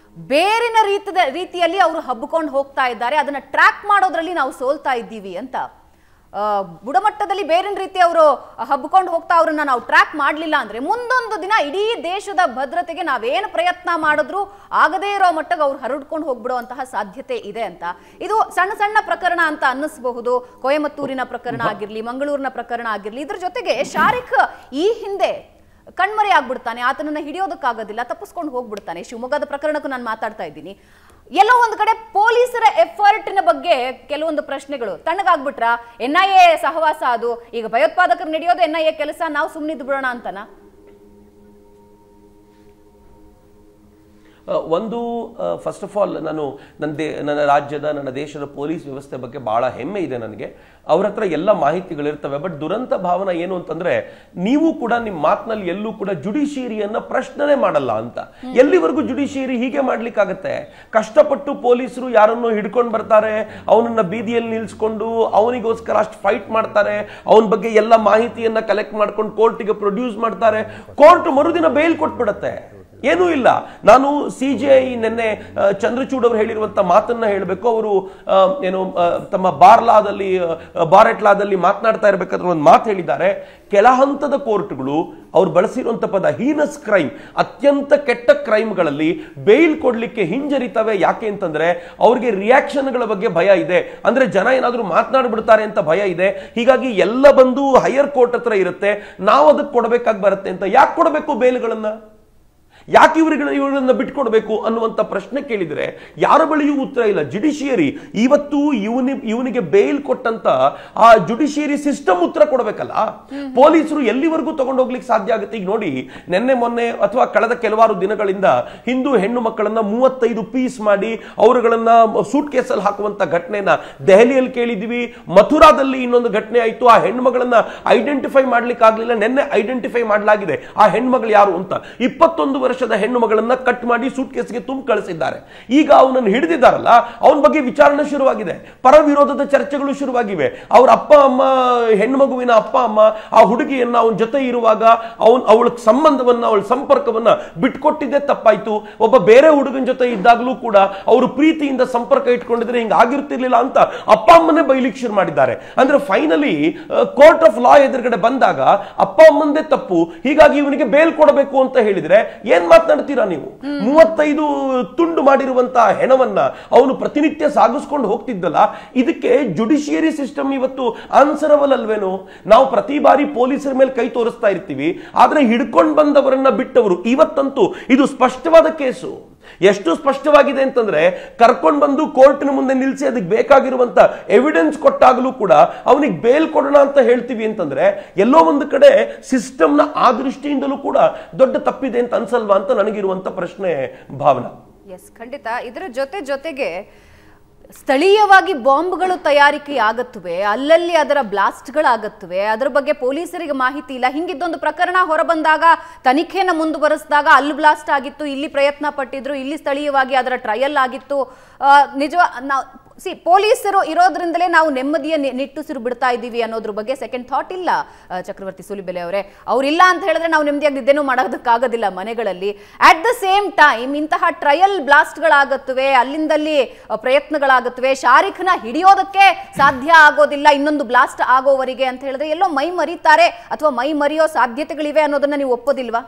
ಬೇರಿನ ರೀತಿದ ರೀತಿಯಲ್ಲಿ ಅವರು ಹಬ್ಬಿಕೊಂಡು ಹೋಗ್ತಾ ಇದ್ದಾರೆ ಅದನ್ನ ಟ್ರ್ಯಾಕ್ ಮಾಡೋದ್ರಲ್ಲಿ ನಾವು ಸೋಲ್ತಾ ಇದ್ದೀವಿ ಅಂತ ಆ, ಬುಡಮಟ್ಟದಲ್ಲಿ ಬೇರಿನ ರೀತಿ ಅವರು ಹಬ್ಕೊಂಡು ಹೋಗ್ತಾ ಅವ್ರನ್ನ ನಾವು ಟ್ರ್ಯಾಕ್ ಮಾಡಲಿಲ್ಲ ಅಂದ್ರೆ ಮುಂದೊಂದು ದಿನ ಇಡೀ ದೇಶದ ಭದ್ರತೆಗೆ ನಾವೇನು ಪ್ರಯತ್ನ ಮಾಡಿದ್ರು ಆಗದೇ ಇರೋ ಮಟ್ಟಕ್ಕೆ ಅವ್ರು ಹರಡ್ಕೊಂಡು ಹೋಗ್ಬಿಡುವಂತಹ ಸಾಧ್ಯತೆ ಇದೆ ಅಂತ ಇದು ಸಣ್ಣ ಸಣ್ಣ ಪ್ರಕರಣ ಅಂತ ಅನ್ನಿಸಬಹುದು ಕೊಯಮತ್ತೂರಿನ ಪ್ರಕರಣ ಆಗಿರ್ಲಿ ಮಂಗಳೂರಿನ ಪ್ರಕರಣ ಆಗಿರ್ಲಿ ಇದ್ರ ಜೊತೆಗೆ ಶಾರಿಕ್ ಈ ಹಿಂದೆ ಕಣ್ಮರೆ ಆಗ್ಬಿಡ್ತಾನೆ ಆತನನ್ನ ಹಿಡಿಯೋದಕ್ಕಾಗೋದಿಲ್ಲ ತಪ್ಪಿಸ್ಕೊಂಡು ಹೋಗ್ಬಿಡ್ತಾನೆ ಶಿವಮೊಗ್ಗದ ಪ್ರಕರಣಕ್ಕೂ ನಾನು ಮಾತಾಡ್ತಾ ಇದ್ದೀನಿ ಎಲ್ಲೋ ಒಂದು ಕಡೆ ಪೊಲೀಸರ ಎಫರ್ಟಿನ ಬಗ್ಗೆ ಕೆಲವೊಂದು ಪ್ರಶ್ನೆಗಳು ತಣ್ಣಗಾಗ್ಬಿಟ್ರ ಎನ್ ಐ ಎ ಸಹವಾಸ ಅದು ಈಗ ಭಯೋತ್ಪಾದಕರು ನಡೆಯೋದು ಎನ್ ಐ ಎ ಕೆಲಸ ನಾವು ಸುಮ್ಮನಿದ್ದು ಬಿಡೋಣ ಅಂತನಾ ಆ, ಒಂದು ಫಸ್ಟ್ ಆಫ್ ಆಲ್ ನಾನು ನನ್ನ ದೇ ನನ್ನ ರಾಜ್ಯದ ನನ್ನ ದೇಶದ ಪೊಲೀಸ್ ವ್ಯವಸ್ಥೆ ಬಗ್ಗೆ ಬಹಳ ಹೆಮ್ಮೆ ಇದೆ ನನಗೆ ಅವ್ರ ಹತ್ರ ಎಲ್ಲ ಮಾಹಿತಿಗಳಿರ್ತವೆ ಬಟ್ ದುರಂತ ಭಾವನ ಏನು ಅಂತಂದ್ರೆ ನೀವು ಕೂಡ ನಿಮ್ಮ ಮಾತಿನಲ್ಲಿ ಎಲ್ಲೂ ಕೂಡ ಜುಡಿಷಿಯರಿಯನ್ನ ಪ್ರಶ್ನೆ ಮಾಡಲ್ಲ ಅಂತ ಎಲ್ಲಿವರೆಗೂ ಜುಡಿಷಿಯರಿ ಹೀಗೆ ಮಾಡ್ಲಿಕ್ಕಾಗತ್ತೆ ಕಷ್ಟಪಟ್ಟು ಪೊಲೀಸರು ಯಾರನ್ನು ಹಿಡ್ಕೊಂಡು ಬರ್ತಾರೆ ಅವನನ್ನ ಬೀದಿಯಲ್ಲಿ ನಿಲ್ಸ್ಕೊಂಡು ಅವನಿಗೋಸ್ಕರ ಅಷ್ಟು ಫೈಟ್ ಮಾಡ್ತಾರೆ ಅವನ ಬಗ್ಗೆ ಎಲ್ಲ ಮಾಹಿತಿಯನ್ನ ಕಲೆಕ್ಟ್ ಮಾಡ್ಕೊಂಡು ಕೋರ್ಟಿಗೆ ಪ್ರೊಡ್ಯೂಸ್ ಮಾಡ್ತಾರೆ ಕೋರ್ಟ್ ಮರುದಿನ ಬೇಲ್ ಕೊಟ್ಬಿಡತ್ತೆ ಏನೂ ಇಲ್ಲ ನಾನು ಸಿ ಜೆ ಐ ನಿನ್ನೆ ಆ, ಚಂದ್ರಚೂಡ್ ಅವರು ಹೇಳಿರುವಂತ ಮಾತನ್ನ ಹೇಳಬೇಕು ಅವರು ಆ, ಏನು ಆ, ತಮ್ಮ ಬಾರ್ಲಾದಲ್ಲಿ ಆ, ಬಾರೆಟ್ಲಾದಲ್ಲಿ ಮಾತನಾಡ್ತಾ ಇರಬೇಕಾದ್ರೆ ಒಂದು ಮಾತು ಹೇಳಿದ್ದಾರೆ ಕೆಳ ಹಂತದ ಕೋರ್ಟ್ಗಳು ಅವ್ರು ಬಳಸಿರುವಂತ ಪದ ಹೀನಸ್ ಕ್ರೈಮ್ ಅತ್ಯಂತ ಕೆಟ್ಟ ಕ್ರೈಮ್ಗಳಲ್ಲಿ ಬೇಲ್ ಕೊಡ್ಲಿಕ್ಕೆ ಹಿಂಜರಿತವೆ ಯಾಕೆ ಅಂತಂದ್ರೆ ಅವ್ರಿಗೆ ರಿಯಾಕ್ಷನ್ಗಳ ಬಗ್ಗೆ ಭಯ ಇದೆ ಅಂದ್ರೆ ಜನ ಏನಾದ್ರೂ ಮಾತನಾಡ್ಬಿಡ್ತಾರೆ ಅಂತ ಭಯ ಇದೆ ಹೀಗಾಗಿ ಎಲ್ಲ ಬಂದು ಹೈಯರ್ ಕೋರ್ಟ್ ಹತ್ರ ಇರುತ್ತೆ ನಾವು ಅದಕ್ಕೆ ಕೊಡಬೇಕಾಗಿ ಬರುತ್ತೆ ಅಂತ ಯಾಕೆ ಕೊಡಬೇಕು ಬೇಲ್ಗಳನ್ನ ಯಾಕೆ ಇವರಿಗೆ ಇವರನ್ನ ಬಿಟ್ಕೊಡ್ಬೇಕು ಅನ್ನುವಂತ ಪ್ರಶ್ನೆ ಕೇಳಿದ್ರೆ ಯಾರ ಬಳಿಯೂ ಉತ್ತರ ಇಲ್ಲ ಜುಡಿಷಿಯರಿ ಇವತ್ತು ಇವನಿ ಇವನಿಗೆ ಬೇಲ್ ಕೊಟ್ಟಂತ ಆ ಜುಡಿಷಿಯರಿ ಸಿಸ್ಟಮ್ ಉತ್ತರ ಕೊಡಬೇಕಲ್ಲ ಪೊಲೀಸರು ಎಲ್ಲಿವರೆಗೂ ತಗೊಂಡು ಹೋಗ್ಲಿಕ್ಕೆ ಸಾಧ್ಯ ಆಗುತ್ತೆ ಈಗ ನೋಡಿ ನಿನ್ನೆ ಮೊನ್ನೆ ಅಥವಾ ಕಳೆದ ಕೆಲವಾರು ದಿನಗಳಿಂದ ಹಿಂದೂ ಹೆಣ್ಣು ಮಕ್ಕಳನ್ನ ಮೂವತ್ತೈದು ಪೀಸ್ ಮಾಡಿ ಅವರುಗಳನ್ನ ಸೂಟ್ ಕೇಸಲ್ಲಿ ಹಾಕುವಂತ ಘಟನೆನ ದೆಹಲಿಯಲ್ಲಿ ಕೇಳಿದ್ವಿ ಮಥುರಾದಲ್ಲಿ ಇನ್ನೊಂದು ಘಟನೆ ಆಯ್ತು ಆ ಹೆಣ್ಮಗಳನ್ನ ಐಡೆಂಟಿಫೈ ಮಾಡ್ಲಿಕ್ಕೆ ಆಗ್ಲಿಲ್ಲ ನಿನ್ನೆ ಐಡೆಂಟಿಫೈ ಮಾಡಲಾಗಿದೆ ಆ ಹೆಣ್ಮಗಳು ಯಾರು ಅಂತ ಇಪ್ಪತ್ತೊಂದು ವರ್ಷದ ಹೆಣ್ಣು ಮಗಳನ್ನ ಕಟ್ ಮಾಡಿ ಸೂಟ್ ಕೇಸ್ಗೆ ತುಂಬ ಕಳಿಸಿದ್ದಾರೆ ಈಗ ಅವನನ್ನು ಹಿಡಿದಿದ್ದಾರಲ್ಲ ಅವನ ಬಗ್ಗೆ ವಿಚಾರಣೆ ಶುರುವಾಗಿದೆ ಪರ ವಿರೋಧದ ಚರ್ಚೆಗಳು ಶುರುವಾಗಿವೆ ಅವ್ರ ಅಪ್ಪ ಅಮ್ಮ ಹೆಣ್ಣು ಮಗುವಿನ ಅಪ್ಪ ಅಮ್ಮ ಆ ಹುಡುಗಿಯನ್ನ ಅವನ ಜೊತೆ ಇರುವಾಗ ಅವನ್ ಅವಳ ಸಂಬಂಧವನ್ನ ಅವಳ ಸಂಪರ್ಕವನ್ನ ಬಿಟ್ಕೊಟ್ಟಿದ್ದೇ ತಪ್ಪಾಯ್ತು ಒಬ್ಬ ಬೇರೆ ಹುಡುಗನ ಜೊತೆ ಇದ್ದಾಗಲೂ ಕೂಡ ಅವರು ಪ್ರೀತಿಯಿಂದ ಸಂಪರ್ಕ ಇಟ್ಕೊಂಡಿದ್ರೆ ಹಿಂಗ ಆಗಿರ್ತಿರ್ಲಿಲ್ಲ ಅಂತ ಅಪ್ಪ ಅಮ್ಮನೇ ಬೈಲಿಕ್ಕೆ ಶುರು ಮಾಡಿದ್ದಾರೆ ಅಂದ್ರೆ ಫೈನಲಿ ಕೋರ್ಟ್ ಆಫ್ ಲಾ ಎದುರುಗಡೆ ಬಂದಾಗ ಅಪ್ಪ ಅಮ್ಮಂದೇ ತಪ್ಪು ಹೀಗಾಗಿ ಇವನಿಗೆ ಬೇಲ್ ಕೊಡಬೇಕು ಅಂತ ಹೇಳಿದ್ರೆ ಏನ್ ಮಾತನಾಡ್ತೀರಾ ನೀವು ಮೂವತ್ತೈದು ತುಂಡು ಮಾಡಿರುವಂತಹ ಹೆಣವನ್ನ ಅವನು ಪ್ರತಿನಿತ್ಯ ಸಾಗಿಸ್ಕೊಂಡು ಹೋಗ್ತಿದ್ದಲ್ಲ ಇದಕ್ಕೆ ಜುಡಿಷಿಯರಿ ಸಿಸ್ಟಮ್ ಇವತ್ತು ಆನ್ಸರಬಲ್ ಅಲ್ವೇನು ನಾವು ಪ್ರತಿ ಬಾರಿ ಪೊಲೀಸರ ಮೇಲೆ ಕೈ ತೋರಿಸ್ತಾ ಇರ್ತೀವಿ ಆದ್ರೆ ಹಿಡ್ಕೊಂಡು ಬಂದವರನ್ನ ಬಿಟ್ಟವರು ಇವತ್ತಂತೂ ಇದು ಸ್ಪಷ್ಟವಾದ ಕೇಸು ಎಷ್ಟು ಸ್ಪಷ್ಟವಾಗಿದೆ ಅಂತಂದ್ರೆ ಕರ್ಕೊಂಡು ಬಂದು ಕೋರ್ಟಿನ ಮುಂದೆ ನಿಲ್ಲಿಸಿ ಅದಕ್ಕೆ ಬೇಕಾಗಿರುವಂತ ಎವಿಡೆನ್ಸ್ ಕೊಟ್ಟಾಗಲೂ ಕೂಡ ಅವನಿಗೆ ಬೇಲ್ ಕೊಡೋಣ ಅಂತ ಹೇಳ್ತೀವಿ ಅಂತಂದ್ರೆ ಎಲ್ಲೋ ಒಂದು ಕಡೆ ಸಿಸ್ಟಮ್ನ ಆ ದೃಷ್ಟಿಯಿಂದಲೂ ಕೂಡ ದೊಡ್ಡ ತಪ್ಪಿದೆ ಅಂತ ಅನ್ಸಲ್ವಾ ಅಂತ ನನಗಿರುವಂತ ಪ್ರಶ್ನೆ ಭಾವನಾ ಎಸ್ ಖಂಡಿತ ಇದರ ಜೊತೆ ಜೊತೆಗೆ ಸ್ಥಳೀಯವಾಗಿ ಬಾಂಬ್ಗಳು ತಯಾರಿಕೆ ಆಗತ್ತವೆ ಅಲ್ಲಲ್ಲಿ ಅದರ ಬ್ಲಾಸ್ಟ್ಗಳಾಗತ್ತವೆ ಅದರ ಬಗ್ಗೆ ಪೊಲೀಸರಿಗೆ ಮಾಹಿತಿ ಇಲ್ಲ ಹಿಂಗಿದ್ದೊಂದು ಪ್ರಕರಣ ಹೊರಬಂದಾಗ ತನಿಖೆನ ಮುಂದುವರೆಸಿದಾಗ ಅಲ್ಲಿ ಬ್ಲಾಸ್ಟ್ ಆಗಿತ್ತು ಇಲ್ಲಿ ಪ್ರಯತ್ನ ಪಟ್ಟಿದ್ರು ಇಲ್ಲಿ ಸ್ಥಳೀಯವಾಗಿ ಅದರ ಟ್ರಯಲ್ ಆಗಿತ್ತು ಆ, ನಿಜ ನಾವು ಸಿ ಪೊಲೀಸರು ಇರೋದ್ರಿಂದಲೇ ನಾವು ನೆಮ್ಮದಿಯ ನಿ- ನಿಟ್ಟುಸಿರು ಬಿಡ್ತಾ ಇದ್ದೀವಿ ಅನ್ನೋದ್ರ ಬಗ್ಗೆ ಸೆಕೆಂಡ್ ಥಾಟ್ ಇಲ್ಲ ಆ, ಚಕ್ರವರ್ತಿ ಸುಲಿಬೆಲೆ ಅವರೇ ಅವ್ರಿಲ್ಲ ಅಂತ ಹೇಳಿದ್ರೆ ನಾವು ನೆಮ್ಮದಿಯಾಗಿ ನಿದ್ದೆನೂ ಮಾಡೋದಕ್ಕಾಗೋದಿಲ್ಲ ಮನೆಗಳಲ್ಲಿ ಅಟ್ ದ ಸೇಮ್ ಟೈಮ್ ಇಂತಹ ಟ್ರಯಲ್ ಬ್ಲಾಸ್ಟ್ಗಳಾಗತ್ತವೆ ಅಲ್ಲಿಂದಲ್ಲಿ ಆ, ಪ್ರಯತ್ನಗಳಾಗತ್ತವೆ ಶಾರಿಖ್ನ ಹಿಡಿಯೋದಕ್ಕೆ ಸಾಧ್ಯ ಆಗೋದಿಲ್ಲ ಇನ್ನೊಂದು ಬ್ಲಾಸ್ಟ್ ಆಗೋವರೆಗೆ ಅಂತ ಹೇಳಿದ್ರೆ ಎಲ್ಲೋ ಮೈ ಮರೀತಾರೆ ಅಥವಾ ಮೈ ಮರೆಯೋ ಸಾಧ್ಯತೆಗಳಿವೆ ಅನ್ನೋದನ್ನ ನೀವು ಒಪ್ಪೋದಿಲ್ವಾ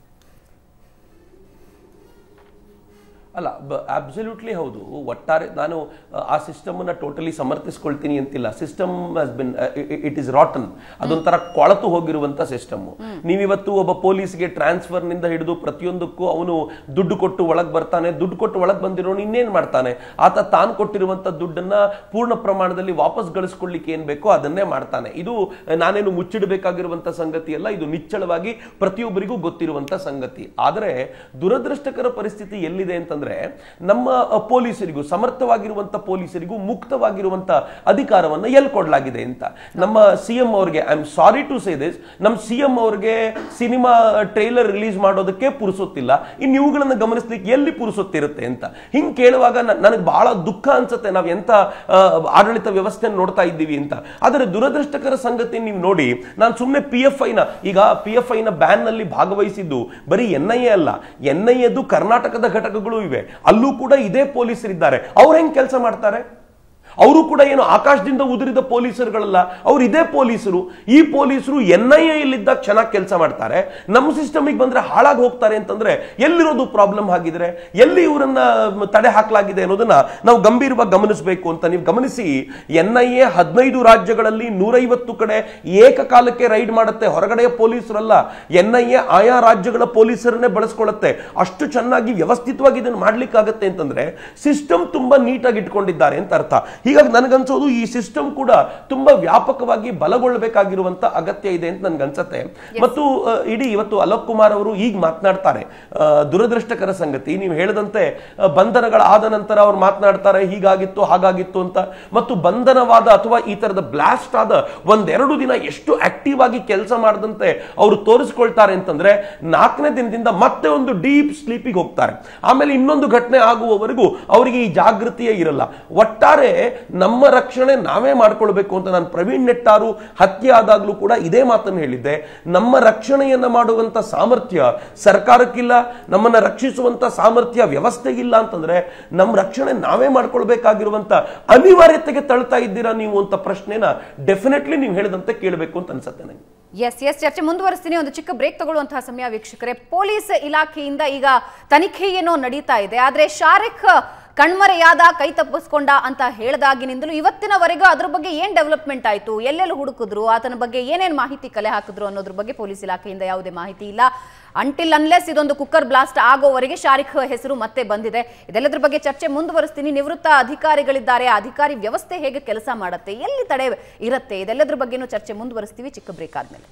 ಅಲ್ಲ ಅಬ್ಸಲ್ಯೂಟ್ಲಿ ಹೌದು ಒಟ್ಟಾರೆ ನಾನು ಅಹ್, ಆ ಸಿಸ್ಟಮ್ ಅನ್ನ ಟೋಟಲಿ ಸಮರ್ಥಿಸ್ಕೊಳ್ತೀನಿ ಅಂತಿಲ್ಲ system has been it is rotten ಅದೊಂಥರ ಕೊಳತು ಹೋಗಿರುವಂತ ಸಿಸ್ಟಮ್ ನೀವಿವತ್ತು ಒಬ್ಬ ಪೊಲೀಸ್ಗೆ ಟ್ರಾನ್ಸ್ಫರ್ ನಿಂದ ಹಿಡಿದು ಪ್ರತಿಯೊಂದಕ್ಕೂ ಅವನು ದುಡ್ಡು ಕೊಟ್ಟು ಒಳಗ್ ಬರ್ತಾನೆ ದುಡ್ಡು ಕೊಟ್ಟು ಒಳಗ್ ಬಂದಿರೋನು ಇನ್ನೇನ್ ಮಾಡ್ತಾನೆ ಆತ ತಾನು ಕೊಟ್ಟಿರುವಂತ ದುಡ್ಡನ್ನ ಪೂರ್ಣ ಪ್ರಮಾಣದಲ್ಲಿ ವಾಪಸ್ ಗಳಿಸ್ಕೊಳ್ಳಿಕ್ಕೆ ಏನ್ ಬೇಕೋ ಅದನ್ನೇ ಮಾಡ್ತಾನೆ ಇದು ಅಹ್, ನಾನೇನು ಮುಚ್ಚಿಡಬೇಕಾಗಿರುವಂತ ಸಂಗತಿ ಅಲ್ಲ ಇದು ನಿಚ್ಚಳವಾಗಿ ಪ್ರತಿಯೊಬ್ಬರಿಗೂ ಗೊತ್ತಿರುವಂತ ಸಂಗತಿ ಆದರೆ ದುರದೃಷ್ಟಕರ ಪರಿಸ್ಥಿತಿ ಎಲ್ಲಿದೆ ಅಂತಂದ್ರೆ ನಮ್ಮ ಅ, ಪೊಲೀಸರಿಗೂ ಸಮರ್ಥವಾಗಿರುವಂತ ಪೊಲೀಸರಿಗೂ ಮುಕ್ತವಾಗಿರುವಂತ ಅಧಿಕಾರವನ್ನ ಎಲ್ಲಿ ಕೊಡಲಾಗಿದೆ ಅಂತ ನಮ್ಮ ಸಿ ಎಂ ಅವ್ರಿಗೆ I am sorry to say this ನಮ್ಮ ಸಿ ಎಂ ಅವ್ರಿಗೆ ಸಿನಿಮಾ ಟ್ರೈಲರ್ ರಿಲೀಸ್ ಮಾಡೋದಕ್ಕೆ ಪುರುಸೊತ್ತಿಲ್ಲ ಇನ್ನು ಇವುಗಳನ್ನ ಗಮನಿಸ್ಲಿಕ್ಕೆ ಎಲ್ಲಿ ಪುರುಸೊತ್ತಿರುತ್ತೆ ಅಂತ ಹಿಂಗ್ ಕೇಳುವಾಗ ನನಗೆ ಬಹಳ ದುಃಖ ಅನ್ಸುತ್ತೆ ನಾವು ಎಂತ ಆ, ಆಡಳಿತ ವ್ಯವಸ್ಥೆ ನೋಡ್ತಾ ಇದ್ದೀವಿ ಅಂತ ಆದರೆ ದುರದೃಷ್ಟಕರ ಸಂಗತಿ ನೀವು ನೋಡಿ ನಾನು ಸುಮ್ಮನೆ ಪಿ ಎಫ್ ಐನ ಈಗ ಪಿ ಎಫ್ ಐನ ಬ್ಯಾನ್ ನಲ್ಲಿ ಭಾಗವಹಿಸಿದ್ದು ಬರೀ ಎನ್ ಐ ಎ ಅಲ್ಲ ಎನ್ ಐ ಎದು ಕರ್ನಾಟಕದ ಘಟಕಗಳು ಇವೆ ಅಲ್ಲೂ ಕೂಡ ಇದೇ ಪೊಲೀಸರಿದ್ದಾರೆ ಅವ್ರು ಹೆಂಗ್ ಕೆಲಸ ಮಾಡ್ತಾರೆ ಅವರು ಕೂಡ ಏನು ಆಕಾಶದಿಂದ ಉದುರಿದ ಪೊಲೀಸರುಗಳಲ್ಲ ಅವ್ರು ಇದೇ ಪೊಲೀಸರು ಈ ಪೊಲೀಸರು ಎನ್ ಐ ಎಲ್ಲಿದ್ದಾಗ ಚೆನ್ನಾಗಿ ಕೆಲಸ ಮಾಡ್ತಾರೆ ನಮ್ಮ ಸಿಸ್ಟಮಿಗೆ ಬಂದ್ರೆ ಹಾಳಾಗಿ ಹೋಗ್ತಾರೆ ಅಂತಂದ್ರೆ ಎಲ್ಲಿರೋದು ಪ್ರಾಬ್ಲಮ್ ಆಗಿದ್ರೆ ಎಲ್ಲಿ ಇವರನ್ನ ತಡೆ ಹಾಕಲಾಗಿದೆ ಅನ್ನೋದನ್ನ ನಾವು ಗಂಭೀರವಾಗಿ ಗಮನಿಸಬೇಕು ಅಂತ ನೀವು ಗಮನಿಸಿ ಎನ್ ಐ ಎ ಹದಿನೈದು ರಾಜ್ಯಗಳಲ್ಲಿ ನೂರೈವತ್ತು ಕಡೆ ಏಕಕಾಲಕ್ಕೆ ರೈಡ್ ಮಾಡುತ್ತೆ ಹೊರಗಡೆಯ ಪೊಲೀಸರಲ್ಲ ಎನ್ ಐ ಎ ಆಯಾ ರಾಜ್ಯಗಳ ಪೊಲೀಸರನ್ನೇ ಬಳಸ್ಕೊಳ್ಳುತ್ತೆ ಅಷ್ಟು ಚೆನ್ನಾಗಿ ವ್ಯವಸ್ಥಿತವಾಗಿ ಇದನ್ನು ಮಾಡ್ಲಿಕ್ಕಾಗತ್ತೆ ಅಂತಂದ್ರೆ ಸಿಸ್ಟಮ್ ತುಂಬಾ ನೀಟಾಗಿ ಇಟ್ಕೊಂಡಿದ್ದಾರೆ ಅಂತ ಅರ್ಥ ಹೀಗಾಗಿ ನನಗನ್ಸೋದು ಈ ಸಿಸ್ಟಮ್ ಕೂಡ ತುಂಬಾ ವ್ಯಾಪಕವಾಗಿ ಬಲಗೊಳ್ಳಬೇಕಾಗಿರುವಂತ ಅಗತ್ಯ ಇದೆ ಅಂತ ನನ್ಗನ್ಸತ್ತೆ ಮತ್ತು ಆ, ಇಡೀ ಇವತ್ತು ಅಲೋಕ್ ಕುಮಾರ್ ಅವರು ಈಗ ಮಾತನಾಡ್ತಾರೆ ಆ, ದುರದೃಷ್ಟಕರ ಸಂಗತಿ ನೀವು ಹೇಳಿದಂತೆ ಆ, ಬಂಧನಗಳಾದ ನಂತರ ಅವ್ರು ಮಾತನಾಡ್ತಾರೆ ಹೀಗಾಗಿತ್ತು ಹಾಗಾಗಿತ್ತು ಅಂತ ಮತ್ತು ಬಂಧನವಾದ ಅಥವಾ ಈ ತರದ ಬ್ಲಾಸ್ಟ್ ಆದ ಒಂದೆರಡು ದಿನ ಎಷ್ಟು ಆಕ್ಟಿವ್ ಆಗಿ ಕೆಲಸ ಮಾಡದಂತೆ ಅವರು ತೋರಿಸ್ಕೊಳ್ತಾರೆ ಅಂತಂದ್ರೆ ನಾಲ್ಕನೇ ದಿನದಿಂದ ಮತ್ತೆ ಒಂದು ಡೀಪ್ ಸ್ಲೀಪಿಗೆ ಹೋಗ್ತಾರೆ ಆಮೇಲೆ ಇನ್ನೊಂದು ಘಟನೆ ಆಗುವವರೆಗೂ ಅವರಿಗೆ ಈ ಜಾಗೃತಿಯೇ ಇರಲ್ಲ ಒಟ್ಟಾರೆ ನಮ್ಮ ರಕ್ಷಣೆ ನಾವೇ ಮಾಡ್ಕೊಳ್ಬೇಕು ಅಂತ ನಾನು ಪ್ರವೀಣ್ ನೆಟ್ಟಾರು ಹತ್ಯೆ ಆದಾಗ್ಲೂ ಕೂಡ ಇದೇ ಮಾತನ್ನು ಹೇಳಿದ್ದೆ ನಮ್ಮ ರಕ್ಷಣೆಯನ್ನ ಮಾಡುವಂತ ಸಾಮರ್ಥ್ಯ ಸರ್ಕಾರಕ್ಕಿಲ್ಲ ನಮ್ಮನ್ನ ರಕ್ಷಿಸುವಂತ ಸಾಮರ್ಥ್ಯ ವ್ಯವಸ್ಥೆಗಿಲ್ಲ ಅಂತಂದ್ರೆ ನಮ್ಮ ರಕ್ಷಣೆ ನಾವೇ ಮಾಡ್ಕೊಳ್ಬೇಕಾಗಿರುವಂತ ಅನಿವಾರ್ಯತೆಗೆ ತಳ್ತಾ ಇದ್ದೀರಾ ನೀವು ಅಂತ ಪ್ರಶ್ನೆನ ಡೆಫಿನೆಟ್ಲಿ ನೀವು ಹೇಳಿದಂತೆ ಕೇಳಬೇಕು ಅಂತ ಅನ್ಸುತ್ತೆ ನನಗೆ ಎಸ್ ಎಸ್ ಚರ್ಚೆ ಮುಂದುವರಿಸ್ತೀನಿ ಒಂದು ಚಿಕ್ಕ ಬ್ರೇಕ್ ತಗೊಳ್ಳುವಂತಹ ಸಮಯ ವೀಕ್ಷಕರೇ ಪೊಲೀಸ್ ಇಲಾಖೆಯಿಂದ ಈಗ ತನಿಖೆ ಏನೋ ನಡೀತಾ ಇದೆ ಆದ್ರೆ ಶಾರಿಕ್ ಕಣ್ಮರೆಯಾದ ಕೈ ತಪ್ಪಿಸ್ಕೊಂಡ ಅಂತ ಹೇಳಿದಾಗಿನಿಂದಲೂ ಇವತ್ತಿನವರೆಗೂ ಅದ್ರ ಬಗ್ಗೆ ಏನ್ ಡೆವಲಪ್ಮೆಂಟ್ ಆಯ್ತು ಎಲ್ಲೆಲ್ಲಿ ಹುಡುಕಿದ್ರು ಆತನ ಬಗ್ಗೆ ಏನೇನ್ ಮಾಹಿತಿ ಕಲೆ ಹಾಕಿದ್ರು ಅನ್ನೋದ್ರ ಬಗ್ಗೆ ಪೊಲೀಸ್ ಇಲಾಖೆಯಿಂದ ಯಾವುದೇ ಮಾಹಿತಿ ಇಲ್ಲ ಅಂಟಿಲ್ ಅನ್ಲೆಸ್ ಇದೊಂದು ಕುಕ್ಕರ್ ಬ್ಲಾಸ್ಟ್ ಆಗೋವರೆಗೆ ಶಾರಿಕ್ ಹೆಸರು ಮತ್ತೆ ಬಂದಿದೆ ಇದೆಲ್ಲದ್ರ ಬಗ್ಗೆ ಚರ್ಚೆ ಮುಂದುವರಿಸ್ತೀನಿ ನಿವೃತ್ತ ಅಧಿಕಾರಿಗಳಿದ್ದಾರೆ ಆ ಅಧಿಕಾರಿ ವ್ಯವಸ್ಥೆ ಹೇಗೆ ಕೆಲಸ ಮಾಡುತ್ತೆ ಎಲ್ಲಿ ತಡೆ ಇರುತ್ತೆ ಇದೆಲ್ಲದ್ರ ಬಗ್ಗೆನೂ ಚರ್ಚೆ ಮುಂದುವರಿಸ್ತೀವಿ ಚಿಕ್ಕ ಬ್ರೇಕ್ ಆದ್ಮೇಲೆ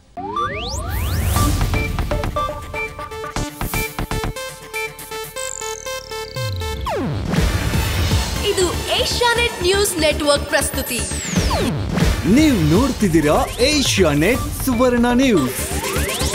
ಇದು ಏಷ್ಯಾನೆಟ್ ನ್ಯೂಸ್ ನೆಟ್ವರ್ಕ್ ಪ್ರಸ್ತುತಿ ನೀವು ನೋಡ್ತಿದ್ದೀರಾ ಏಷ್ಯಾ ನೆಟ್ ಸುವರ್ಣ ನ್ಯೂಸ್